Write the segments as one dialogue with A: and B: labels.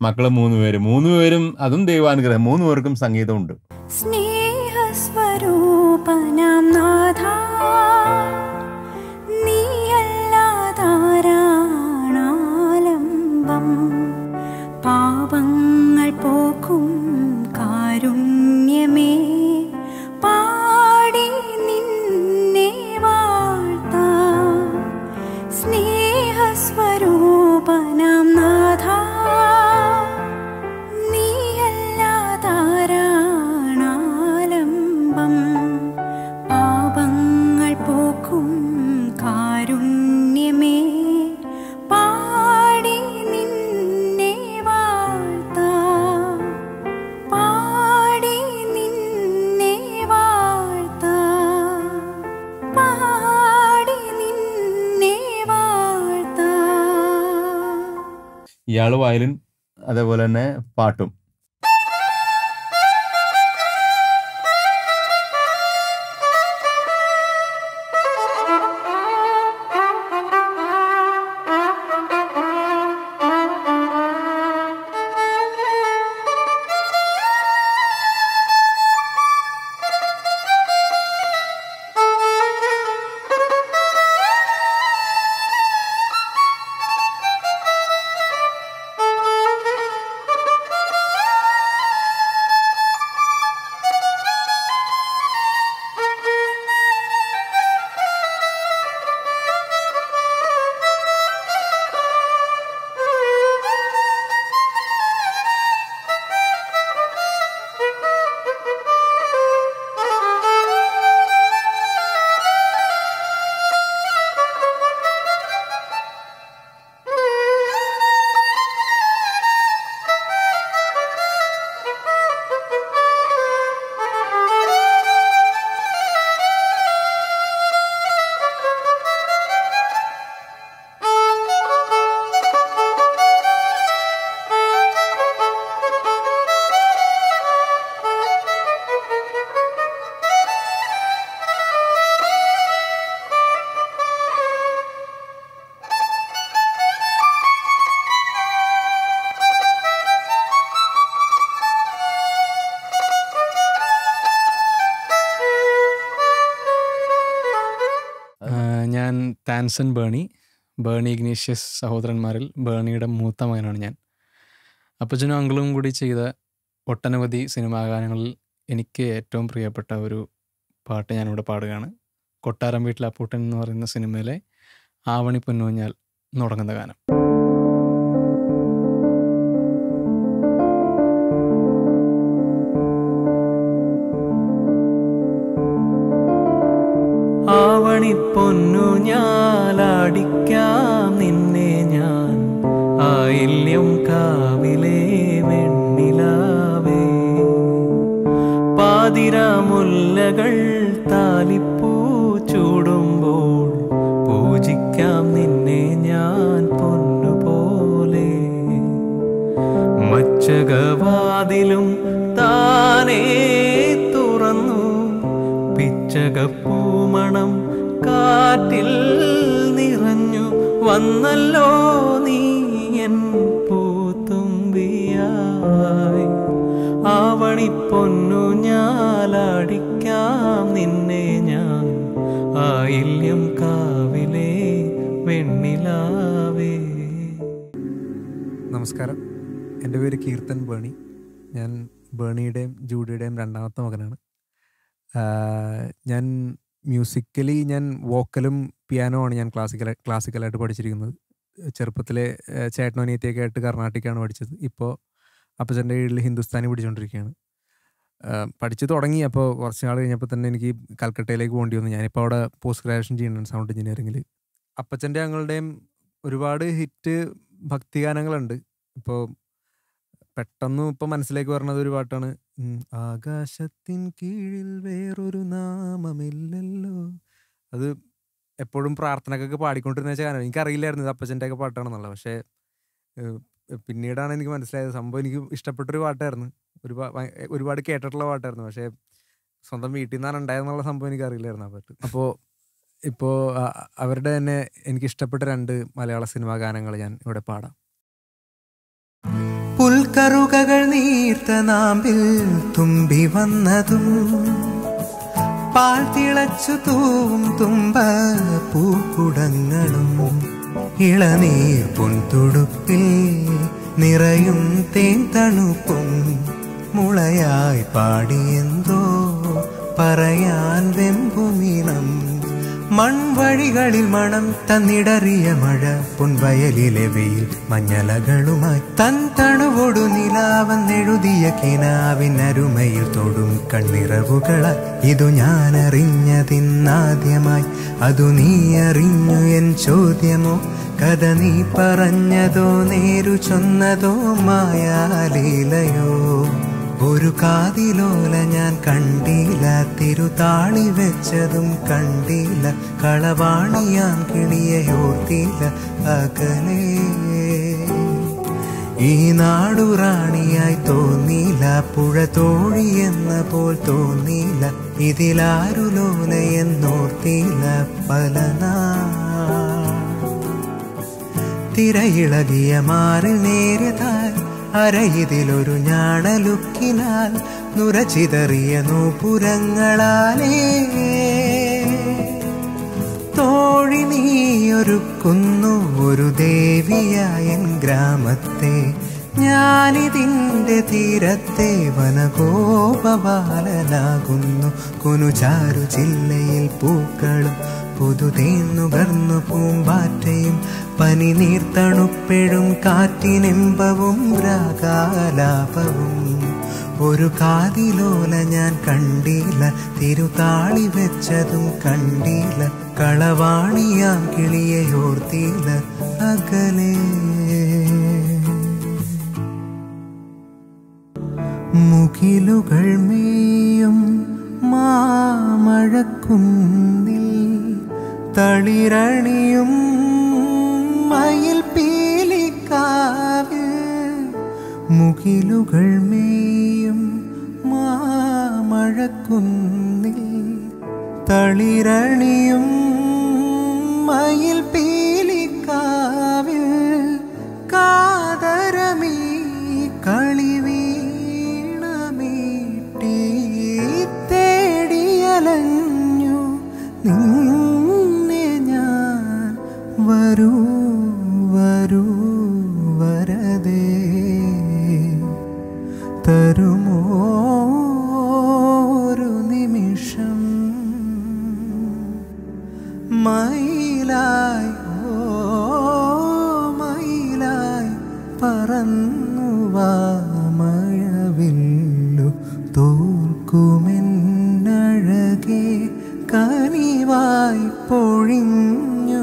A: മക്കള് മൂന്ന് പേര് മൂന്ന് പേരും അതും ദൈവാനുഗ്രഹം മൂന്ന് പേർക്കും സംഗീതമുണ്ട്
B: സ്നേഹസ്വരൂപനാം നാഥ നീയല്ലാതാരാണാലംബം പാപങ്ങൾ പോക്കും കാരുണ്യമേ പാടി നിന്നെ വാഴ്ത്താം സ്നേഹസ്വരൂപനാം നാഥ നീയല്ലാതാരാണാലംബം പാപങ്ങൾ പോക്കും കാരുണ്യമേ പാടി നിന്നെ വാഴ്ത്താം പാടി നിന്നെ വാഴ്ത്താം പാടി നിന്നെ വാഴ്ത്താം
A: ഇയാള് വയലിൻ അതേപോലെ തന്നെ പാട്ടും
C: ആഹ് ഞാൻ താൻസൺ ബേണി ബേണി ഇഗ്നീഷ്യസ് സഹോദരന്മാരിൽ ബേണിയുടെ മൂത്ത മകനാണ് ഞാൻ അപ്പച്ചനും അങ്കിളും കൂടി ചെയ്ത ഒട്ടനവധി സിനിമാ ഗാനങ്ങളിൽ എനിക്ക് ഏറ്റവും പ്രിയപ്പെട്ട ഒരു പാട്ട് ഞാനിവിടെ പാടുകയാണ് കൊട്ടാരം വീട്ടിൽ അപ്പൂട്ടൻ എന്ന് പറയുന്ന സിനിമയിലെ ആവണി പൊന്നൂഞ്ഞാൽ എന്ന് തുടങ്ങുന്ന ഗാനം
D: ആവണി പൊന്നു ഞാലാടിക്കാം നിന്നെ ഞാൻ ആയില്യം കാവിലെ വെണ്ണിലാവേ പാതിരാമുല്ലകൾ താലിപ്പൂ ചൂടുമ്പോൾ പൂജിക്കാം നിന്നെ ഞാൻ പൊന്നുപോലെ മച്ചകവാതിലും താനേ തുറന്നു പിച്ചകപ്പൂമണം കാറ്റിൽ നിറഞ്ഞു വന്നല്ലോ നീ എൻ പൂത്തുമ്പിയായി ആവണി പൊന്നു ഞാലാടിക്കാം നിന്നെ ഞാൻ ആയില്യം കാവിലെ വെണ്ണിലാവേ
E: നമസ്കാരം എൻ്റെ പേര് കീർത്തൻ ബേണി ഞാൻ ബേണിയുടെയും ജൂഡിയുടെയും രണ്ടാമത്തെ മകനാണ് ആഹ് ഞാൻ മ്യൂസിക്കലി ഞാൻ വോക്കലും പിയാനോ ആണ് ഞാൻ ക്ലാസിക്കൽ ക്ലാസിക്കലായിട്ട് പഠിച്ചിരിക്കുന്നത് ചെറുപ്പത്തിലെ ആഹ് ചേട്ടനും അനിയത്തിയൊക്കെ ആയിട്ട് കർണാട്ടിക്കാണ് പഠിച്ചത് ഇപ്പോൾ അപ്പച്ചൻ്റെ കീഴിൽ ഹിന്ദുസ്ഥാനി പഠിച്ചുകൊണ്ടിരിക്കുകയാണ് ആഹ് പഠിച്ചു തുടങ്ങി അപ്പോൾ കുറച്ച് നാൾ കഴിഞ്ഞപ്പോൾ തന്നെ എനിക്ക് കൽക്കട്ടയിലേക്ക് പോകേണ്ടി വന്നു ഞാനിപ്പോൾ അവിടെ പോസ്റ്റ് ഗ്രാജുവേഷൻ ചെയ്യുന്നുണ്ട് സൗണ്ട് എഞ്ചിനീയറിങ്ങിൽ അപ്പച്ചൻ്റെ ഞങ്ങളുടെയും ഒരുപാട് ഹിറ്റ് ഭക്തിഗാനങ്ങളുണ്ട് ഇപ്പോൾ പെട്ടെന്ന് ഇപ്പം മനസ്സിലേക്ക് വരുന്നത് ഒരു പാട്ടാണ് ഉം, ആകാശത്തിൻ കീഴിൽ വേറൊരു നാമമില്ലല്ലോ അത് എപ്പോഴും പ്രാർത്ഥനക്കൊക്കെ പാടിക്കൊണ്ടിരുന്ന ഗാനം എനിക്കറിയില്ലായിരുന്നു ഇത് അപ്പച്ചൻ്റെ ഒക്കെ പാട്ടാണെന്നുള്ളത് പക്ഷേ ഏഹ്, പിന്നീടാണ് എനിക്ക് മനസ്സിലായത് സംഭവം എനിക്ക് ഇഷ്ടപ്പെട്ടൊരു പാട്ടായിരുന്നു ഒരുപാട് ഒരുപാട് കേട്ടിട്ടുള്ള പാട്ടായിരുന്നു പക്ഷേ സ്വന്തം വീട്ടിൽ നിന്നാണ് ഉണ്ടായെന്നുള്ള സംഭവം എനിക്ക് അറിയില്ലായിരുന്നു ആ പാട്ട് അപ്പോൾ ഇപ്പോൾ അവരുടെ തന്നെ എനിക്ക് ഇഷ്ടപ്പെട്ട രണ്ട് മലയാള സിനിമാ ഗാനങ്ങൾ ഞാൻ ഇവിടെ പാടാം
F: തറുകകൾ നീർത്ത നാമ്പിൽ തുമ്പി വന്നതും പാൽ തിളച്ചു തൂവും തുമ്പ പൂക്കുടങ്ങളും ഇളനീർ പൊൻതുടുപ്പിൽ നിറയും തേൻ തണുപ്പും മുളയായി പാടിയെന്തോ പറയാൻ വെമ്പുമീനം മൺവഴികളിൽ മണം തന്നിടറിയ മഴ പൊൻവയലിലെ വെയിൽ മഞ്ഞലകളുമായി തൻ തണുവോടു നിലാവെന്നെഴുതിയ കിനാവിനരുമയിൽ തൊടും കണ്ണിറവുകളായി ഇതു ഞാൻ അറിഞ്ഞതിന്നാദ്യമായി അതു നീ അറിഞ്ഞു എൻ ചോദ്യമോ കഥ നീ പറഞ്ഞതോ നേരു ചൊന്നതോ മായാലീലയോ ഒരു കാതിലോല ഞാൻ കണ്ടില്ല തിരുതാളി വെച്ചതും കണ്ടില്ല കളവാണിയാൻ കിളിയോർത്തില്ല അകലേ ഈ നാടുറാണിയായി തോന്നിയില്ല പുഴ തോഴി എന്ന പോൽ തോന്നിയില്ല ഇതിലാരുലോല എന്നോർത്തില്ല പല നാൾ തിരയിളകിയ മാറിൽ നേരിയതാൽ അരയിതിലൊരു ഞാണലുക്കിനാൽ നുരചിതറിയ നൂപുരങ്ങളാലേ തോഴി നീയൊരുക്കുന്നു ഒരു ദേവിയായൻ ഗ്രാമത്തെ ഞാനിതിൻ്റെ തീരത്തെ വനഗോപബാലനാകുന്നു കുനുചാരു ജില്ലയിൽ പൂക്കളും പുതുതേന്നുകർന്നു പൂമ്പാറ്റയും പനി നീർത്തണുപ്പെഴും കാറ്റിനെമ്പവും രാഗാലാപവും ഒരു കാതിലോല ഞാൻ കണ്ടില്ല തിരുതാളി വെച്ചതും കണ്ടില്ല കളവാണിയാം കിളിയോർത്തില്ല അകലേ മുകിലുകൾ മേയും മാമഴക്കുന്നിൽ തളിരണിയും മയിൽ പീലിക്കാവിൽ മുകിലുകൾ മേയും മാമഴക്കുന്നിൽ തളിരണിയും മയിൽ പീലിക്കാവിൽ കാതരമീ കളിവീണമീട്ടി തേടിയലഞ്ഞു നിന്നെ ഞാൻ വരൂ വരൂ വരതേ തരുമോ ഒരു നിമിഷം മയിലായി ഓ മയിലായി പറന്നു വാ മഴവില്ലു തോൽക്കുമെന്നഴകെ കനിവായി പൊഴിഞ്ഞു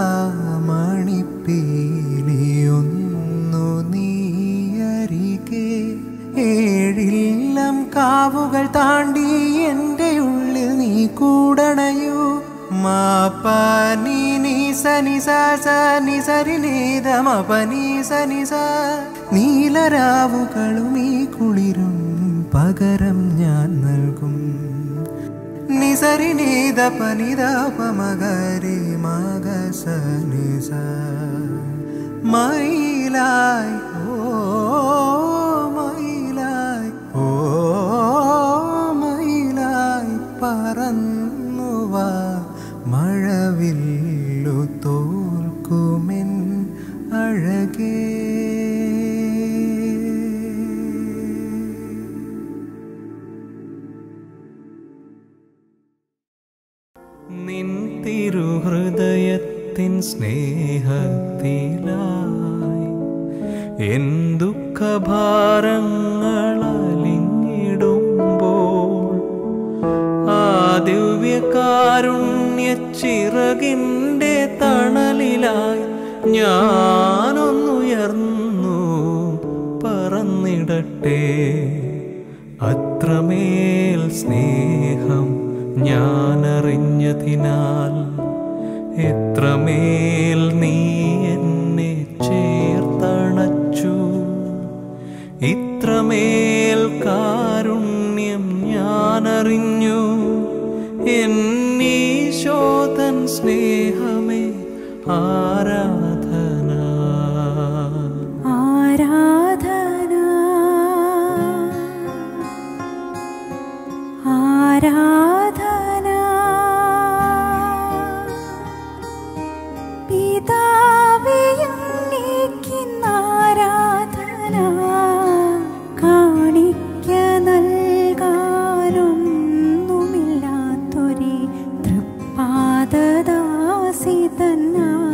F: താമണിപ്പീലിയൊന്നു നീയരികെ ഏഴില്ലം കാവുകൾ താണ്ടി എൻ്റെ ഉള്ളിൽ നീ കൂടണയൂ മാപ്പനി നീ സനി സനി സരി നീതമപനി സനി സ നീലരാവുകളും ഈ കുളിരും പകരം ഞാൻ നൽകും നിസരി നീത പനിത പമകരി മക സനിസ മയിലായി ഓ മയിലായി ഓ മയിലായി പറന്നു വാ മഴവില്ലു തോൽക്കുമെൻ അഴകേ
D: നിൻ തിരുഹൃദയത്തിൻ സ്നേഹത്തിലായി എൻ ദുഃഖഭാരങ്ങൾ അലിഞ്ഞിടുമ്പോൾ ആ ദിവ്യകാരുണ്യ ചിറകിൻ്റെ തണലിലായി ഞാനൊന്നുയർന്നു പറന്നിടട്ടെ അത്രമേൽ സ്നേഹം ഞാനറിഞ്ഞതിനാൽ എത്രമേൽ നീ എന്നെ ചേർത്തണച്ചു ഇത്രമേൽ കാരുണ്യം ഞാനറിഞ്ഞു എന്നീശോതൻ സ്നേഹമേ ആരാധന
B: ആരാധന സീതന്നാ